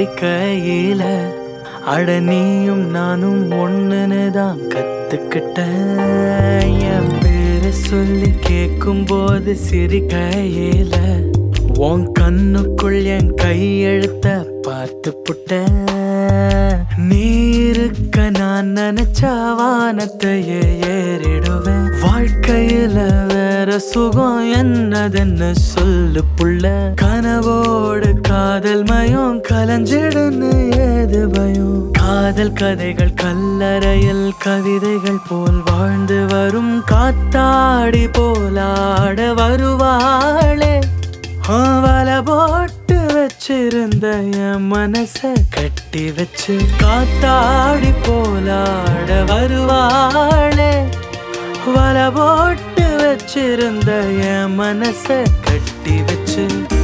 சிரிக்கையில அட நீயும் நானும் ஒண்ணுன்னு தான் கத்துக்கிட்டேன் என் பேரை சொல்லி கேட்கும் போது சிரிக்கையில உன் கண்ணுக்குள் என் கையெழுத்த பார்த்து புட்டேன் நீ இருக்க நான் நினைச்ச வானத்தையே ஏறிடுவேன் வாழ்க்கையில வேற சுகம் என்னதுன்னு சொல்லு புள்ள கனவோடு காதல் மயம் கலஞ்சிடுன்னு ஏது பயம் காதல் கதைகள் கல்லறையில் கவிதைகள் போல் வாழ்ந்து வரும் காத்தாடி போலாட வருவாளே வல போட்டு வச்சிருந்த என் மனச கட்டி வச்சு காத்தாடி போலாட வருவாளே வல போட்டு வச்சிருந்த என் மனச கட்டி வச்சு